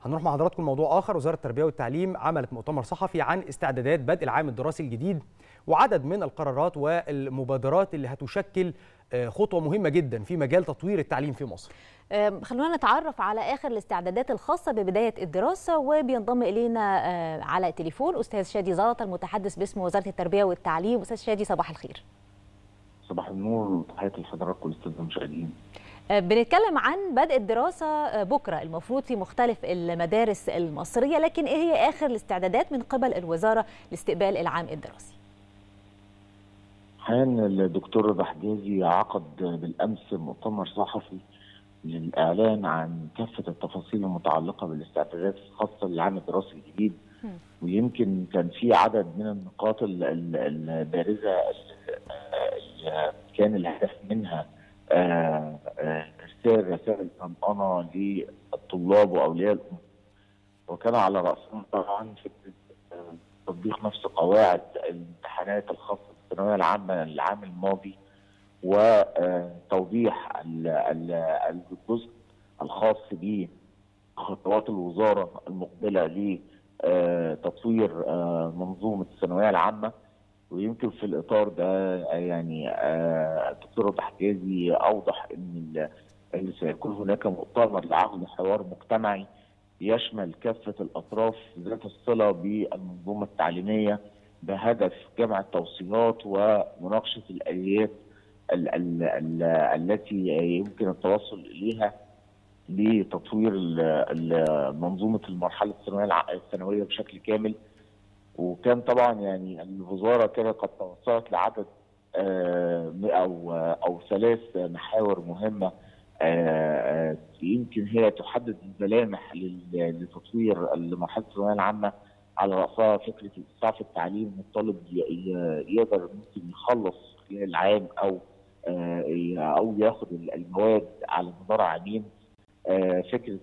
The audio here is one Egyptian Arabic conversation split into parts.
هنروح مع حضراتكم موضوع اخر وزاره التربيه والتعليم عملت مؤتمر صحفي عن استعدادات بدء العام الدراسي الجديد وعدد من القرارات والمبادرات اللي هتشكل خطوه مهمه جدا في مجال تطوير التعليم في مصر. خلونا نتعرف على اخر الاستعدادات الخاصه ببدايه الدراسه وبينضم الينا على التليفون استاذ شادي زلطه المتحدث باسم وزاره التربيه والتعليم استاذ شادي صباح الخير. صباح النور وتحياتي لحضراتكم والاستاذ المشاهدين. بنتكلم عن بدء الدراسة بكرة المفروض في مختلف المدارس المصرية لكن إيه هي آخر الاستعدادات من قبل الوزارة لاستقبال العام الدراسي حان الدكتور رضا حجازي عقد بالأمس مؤتمر صحفي للإعلان عن كافة التفاصيل المتعلقة بالاستعدادات الخاصة للعام الدراسي الجديد ويمكن كان في عدد من النقاط البارزة اللي كان الهدف منها ارسال رسائل طمأنة للطلاب واولياء الامور وكان على راسهم طبعا فكره تطبيق نفس قواعد الامتحانات الخاصه بالثانويه العامه العام الماضي وتوضيح الجزء الخاص بخطوات الوزاره المقبله لتطوير منظومه الثانويه العامه ويمكن في الاطار ده يعني الدكتور رضا حجازي اوضح ان ان سيكون هناك مؤتمر لعقد حوار مجتمعي يشمل كافه الاطراف ذات الصله بالمنظومه التعليميه بهدف جمع التوصيات ومناقشه الاليات ال ال ال التي يمكن التوصل اليها لتطوير منظومه المرحله الثانويه الثانويه بشكل كامل وكان طبعا يعني الوزاره كده قد توصلت لعدد او او ثلاث محاور مهمه يمكن هي تحدد الملامح لتطوير المرحله الثانويه العامه على راسها فكره الاسراع في التعليم الطالب يقدر ممكن يخلص خلال العام او او ياخد المواد على مدار عامين فكره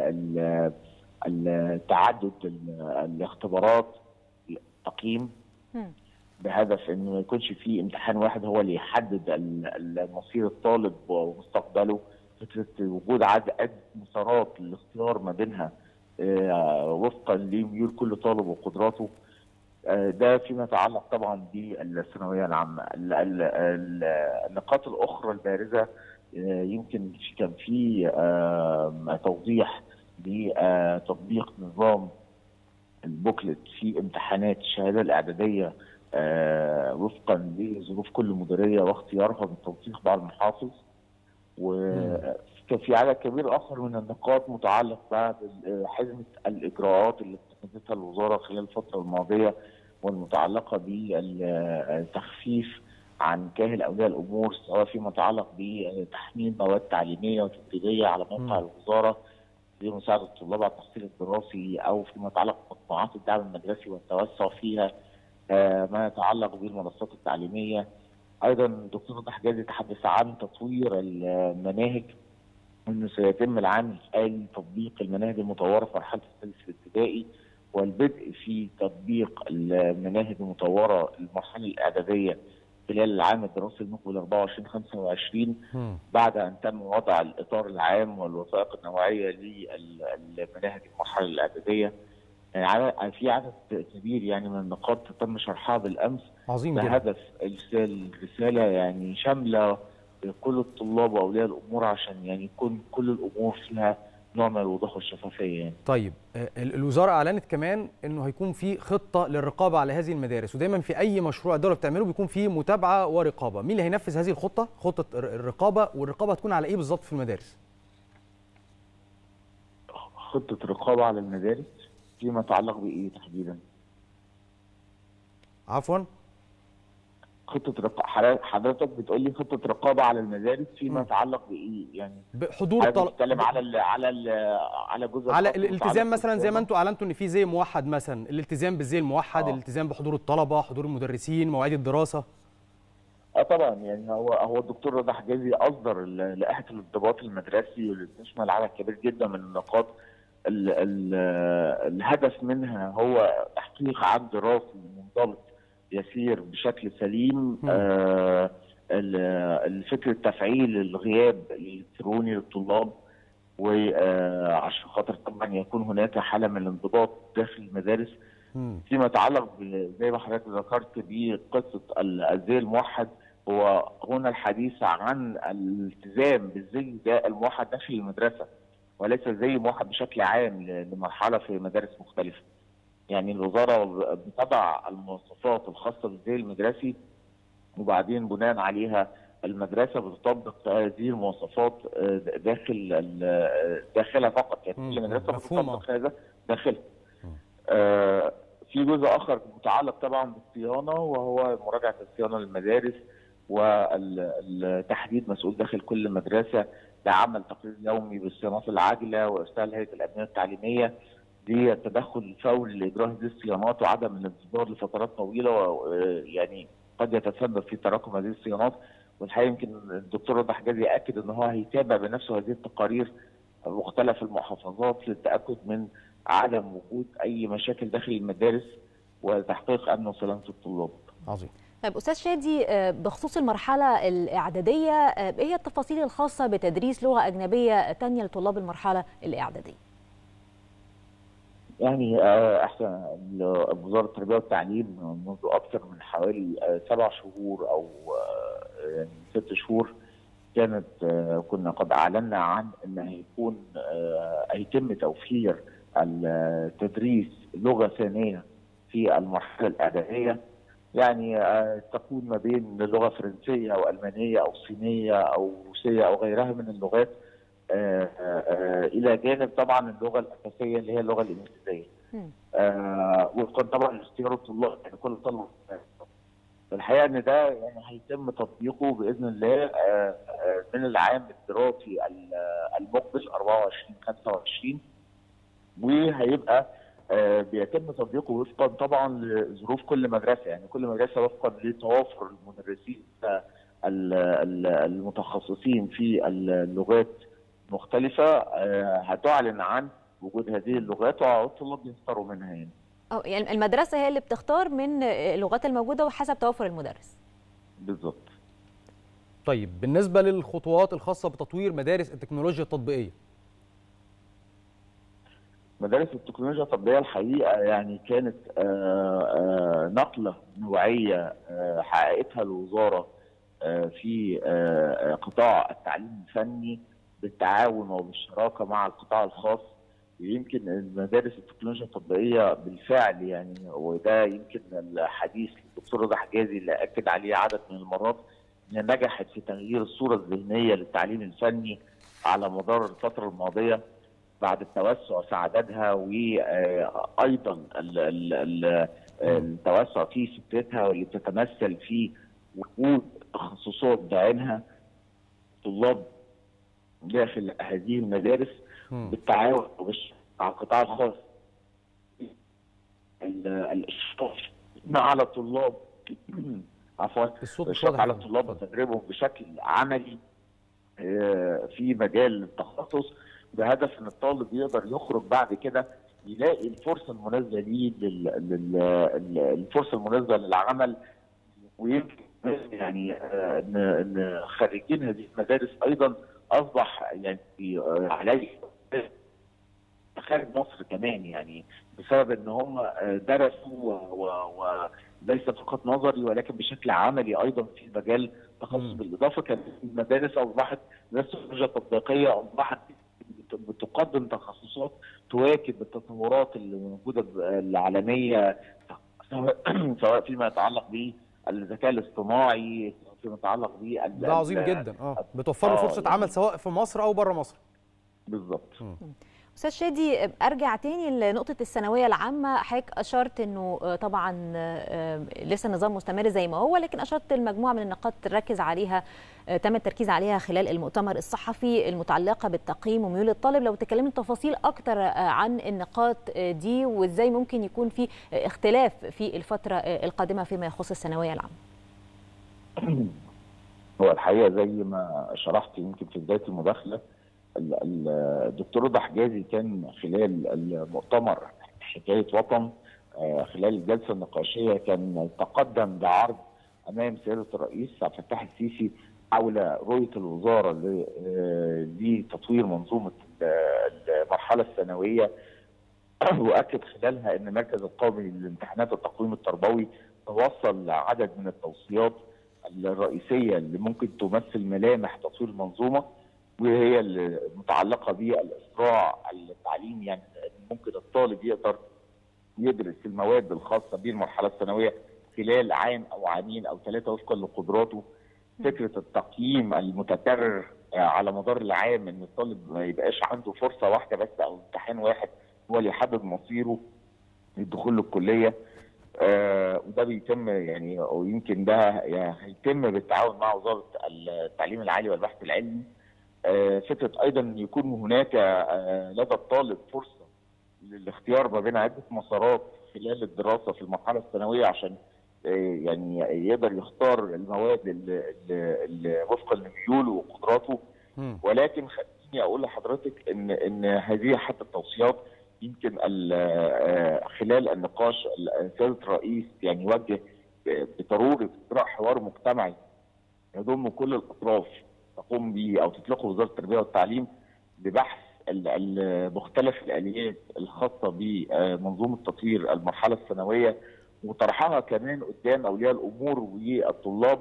التعدد الاختبارات التقييم بهدف انه ما يكونش في امتحان واحد هو اللي يحدد مصير الطالب ومستقبله فكره وجود عدد مسارات للاختيار ما بينها وفقا لميول كل طالب وقدراته ده فيما يتعلق طبعا بالثانويه العامه النقاط الاخرى البارزه يمكن كان في توضيح لتطبيق نظام البوكلت في امتحانات الشهاده الاعداديه آه وفقا لظروف كل مديريه واختيارها من توثيق بعض المحافظ وكان في عدد كبير اخر من النقاط متعلق بقى بحزمه الاجراءات اللي اتخذتها الوزاره خلال الفتره الماضيه والمتعلقه بالتخفيف عن كاهل اولياء الامور سواء فيما يتعلق بتحميل مواد تعليميه وتدريبيه على موقع الوزاره لمساعده الطلاب على التحصيل الدراسي او فيما يتعلق بمجموعات الدعم المدرسي والتوسع فيها آه ما يتعلق بالمنصات التعليميه ايضا الدكتور رضا حجازي تحدث عن تطوير المناهج انه سيتم العام الحالي تطبيق المناهج المطوره في مرحله الثالث الابتدائي والبدء في تطبيق المناهج المطوره المرحله الاعداديه خلال العام الدراسي المقبل 24 25 بعد ان تم وضع الاطار العام والوثائق النوعيه للمناهج المرحله الاعداديه يعني في عدد كبير يعني من النقاط تم شرحها بالامس عظيم بهدف ارسال رساله يعني شامله لكل الطلاب واولياء الامور عشان يعني يكون كل الامور فيها نوع من الوضوح والشفافيه يعني. طيب الوزاره اعلنت كمان انه هيكون في خطه للرقابه على هذه المدارس ودايما في اي مشروع الدوله بتعمله بيكون في متابعه ورقابه، مين اللي هينفذ هذه الخطه؟ خطه الرقابه والرقابه هتكون على ايه بالظبط في المدارس؟ خطه رقابه على المدارس فيما يتعلق بايه تحديدا؟ عفوا خطه رق... حضرتك بتقول لي خطه رقابه على المدارس فيما يتعلق بايه يعني بحضور طلب بتتكلم على ال على ال على جزء على الالتزام مثلا زي ما انتم اعلنتوا ان في زي موحد مثلا الالتزام بالزي الموحد آه. الالتزام بحضور الطلبه حضور المدرسين مواعيد الدراسه اه طبعا يعني هو هو الدكتور رضا حجازي اصدر لائحه الانضباط المدرسي واللي بتشمل عدد كبير جدا من النقاط ال ال الهدف منها هو تحقيق عام دراسي منضبط يسير بشكل سليم آه فكره تفعيل الغياب الالكتروني للطلاب وعشان خاطر طبعا يكون هناك حاله من الانضباط داخل المدارس فيما يتعلق زي ما حضرتك ذكرت بقصه الزي الموحد هو هنا الحديث عن الالتزام بالزي ده الموحد داخل المدرسه وليس زي موحد بشكل عام لمرحله في مدارس مختلفه. يعني الوزاره بتضع المواصفات الخاصه بالزي المدرسي وبعدين بناء عليها المدرسه بتطبق هذه المواصفات داخل داخلها فقط يعني كل مدرسه بتطبق هذا داخلها. آه في جزء اخر متعلق طبعا بالصيانه وهو مراجعه الصيانه للمدارس وتحديد مسؤول داخل كل مدرسه لعمل تقرير يومي بالصيانات العاجله وارسال هيئه الامنيه التعليميه دي التدخل الفوري لاجراء هذه الصيانات وعدم الانتظار لفترات طويله ويعني قد يتسبب في تراكم هذه الصيانات والحقيقه يمكن الدكتور رضا حجازي اكد ان هو هيتابع بنفسه هذه التقارير مختلف المحافظات للتاكد من عدم وجود اي مشاكل داخل المدارس وتحقيق امن وسلامه الطلاب. عظيم. طيب استاذ شادي بخصوص المرحله الاعداديه ايه هي التفاصيل الخاصه بتدريس لغه اجنبيه ثانيه لطلاب المرحله الاعداديه؟ يعني احسن وزاره التربيه والتعليم منذ اكثر من حوالي سبع شهور او يعني ست شهور كانت كنا قد اعلنا عن ان هيكون هيتم توفير التدريس لغه ثانيه في المرحله الاعداديه يعني تكون ما بين لغه فرنسيه او المانيه او صينيه او روسيه او غيرها من اللغات الى جانب طبعا اللغه الاساسيه اللي هي اللغه الانجليزيه. وفقا طبعا لاختيار الطلاب يعني كل طالب الحقيقه ان ده يعني هيتم تطبيقه باذن الله من العام الدراسي المقبل 24 25 وهيبقى بيتم تطبيقه وفقا طبعا لظروف كل مدرسه يعني كل مدرسه وفقا لتوافر المدرسين المتخصصين في اللغات مختلفه هتعلن عن وجود هذه اللغات والطلاب يختاروا منها يعني. اه يعني المدرسه هي اللي بتختار من اللغات الموجوده وحسب توافر المدرس. بالظبط. طيب بالنسبه للخطوات الخاصه بتطوير مدارس التكنولوجيا التطبيقيه. مدارس التكنولوجيا التطبيقيه الحقيقه يعني كانت آآ آآ نقله نوعيه حققتها الوزاره في قطاع التعليم الفني بالتعاون وبالشراكه مع القطاع الخاص ويمكن المدارس التكنولوجيا التطبيقيه بالفعل يعني وده يمكن الحديث للدكتور رضا حجازي اللي اكد عليه عدد من المرات انها نجحت في تغيير الصوره الذهنيه للتعليم الفني على مدار الفتره الماضيه بعد التوسع في عددها وايضا التوسع في فكرتها واللي بتتمثل في وجود تخصصات بعينها طلاب داخل هذه المدارس بالتعاون مع القطاع الخاص الاشراف على الطلاب عفوا الاشراف على الطلاب وتدريبهم بشكل عملي في مجال التخصص بهدف ان الطالب يقدر يخرج بعد كده يلاقي الفرصه المناسبه ليه الفرصه المناسبه للعمل ويمكن يعني ان خريجين هذه المدارس ايضا اصبح يعني عليه خارج مصر كمان يعني بسبب ان هم درسوا وليس فقط نظري ولكن بشكل عملي ايضا في مجال التخصص بالاضافه كان المدارس اصبحت مدارس التكنولوجيا التطبيقيه اصبحت بتقدم تخصصات تواكب التطورات اللي موجوده العالميه سواء فيما يتعلق بالذكاء الاصطناعي فيما يتعلق بال ده عظيم جدا اه بتوفر له فرصه عمل سواء في مصر او بره مصر بالظبط استاذ شادي ارجع تاني لنقطه الثانويه العامه حضرتك اشرت انه طبعا لسه النظام مستمر زي ما هو لكن اشرت المجموعه من النقاط ركز عليها تم التركيز عليها خلال المؤتمر الصحفي المتعلقه بالتقييم وميول الطالب لو تكلمنا تفاصيل اكتر عن النقاط دي وازاي ممكن يكون في اختلاف في الفتره القادمه فيما يخص الثانويه العامه هو الحقيقه زي ما شرحت يمكن في بدايه المداخله الدكتور رضا حجازي كان خلال المؤتمر حكايه وطن خلال الجلسه النقاشيه كان تقدم بعرض امام سياده الرئيس عبد الفتاح السيسي حول رؤيه الوزاره لتطوير منظومه المرحله الثانويه واكد خلالها ان المركز القومي للامتحانات والتقويم التربوي توصل لعدد من التوصيات الرئيسيه اللي ممكن تمثل ملامح تطوير المنظومه وهي المتعلقه بالاسراع التعليمي يعني ممكن الطالب يقدر يدرس المواد الخاصه بالمرحله الثانويه خلال عام او عامين او ثلاثه وفقا لقدراته فكره التقييم المتكرر على مدار العام ان الطالب ما يبقاش عنده فرصه واحده بس او امتحان واحد هو اللي يحدد مصيره للدخول للكليه آه وده بيتم يعني او يمكن ده هيتم بالتعاون مع وزاره التعليم العالي والبحث العلمي آه فكره ايضا ان يكون هناك آه لدى الطالب فرصه للاختيار ما بين عده مسارات خلال الدراسه في المرحله الثانويه عشان يعني يقدر يختار المواد اللي وفقا لميوله وقدراته ولكن خليني اقول لحضرتك ان ان هذه حتى التوصيات يمكن خلال النقاش سياده الرئيس يعني وجه بضروره اجراء حوار مجتمعي يضم كل الاطراف تقوم به او تطلقه وزاره التربيه والتعليم لبحث مختلف الاليات الخاصه بمنظومه تطوير المرحله الثانويه وطرحها كمان قدام اولياء الامور والطلاب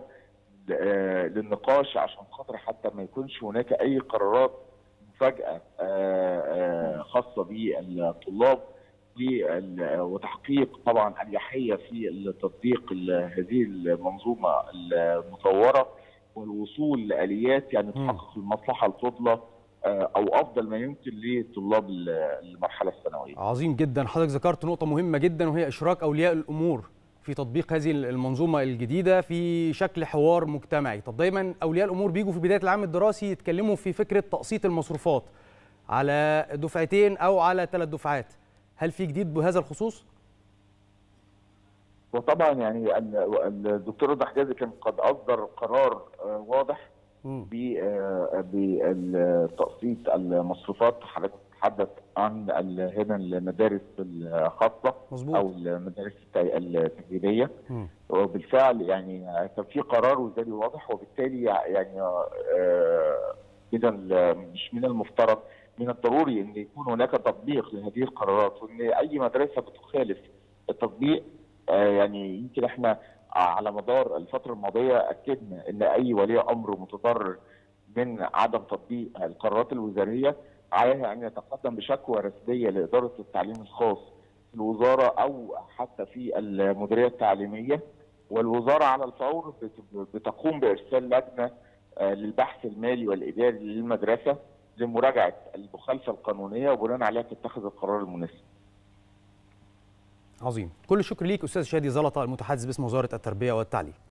للنقاش عشان خاطر حتى ما يكونش هناك اي قرارات مفاجاه خاصه بالطلاب وتحقيق طبعا اريحيه في تطبيق هذه المنظومه المطوره والوصول لاليات يعني تحقق المصلحه الفضلى او افضل ما يمكن لطلاب المرحله الثانويه. عظيم جدا حضرتك ذكرت نقطه مهمه جدا وهي اشراك اولياء الامور في تطبيق هذه المنظومه الجديده في شكل حوار مجتمعي، طب دايما اولياء الامور بيجوا في بدايه العام الدراسي يتكلموا في فكره تقسيط المصروفات على دفعتين او على ثلاث دفعات. هل في جديد بهذا الخصوص؟ وطبعا يعني الدكتور رضا حجازي كان قد اصدر قرار واضح بتقسيط المصروفات حضرتك تتحدث عن هنا المدارس الخاصه مزبوط. او المدارس التجريبيه وبالفعل يعني كان في قرار وزاري واضح وبالتالي يعني اذا مش من المفترض من الضروري ان يكون هناك تطبيق لهذه القرارات وان اي مدرسه بتخالف التطبيق يعني يمكن احنا على مدار الفترة الماضية أكدنا أن أي ولي أمر متضرر من عدم تطبيق القرارات الوزارية عليه أن يتقدم بشكوى رسمية لإدارة التعليم الخاص في الوزارة أو حتى في المديرية التعليمية والوزارة على الفور بتقوم بإرسال لجنة للبحث المالي والإداري للمدرسة لمراجعة المخالفة القانونية وبناء عليها تتخذ القرار المناسب. عظيم كل الشكر ليك استاذ شادي زلطه المتحدث باسم وزاره التربيه والتعليم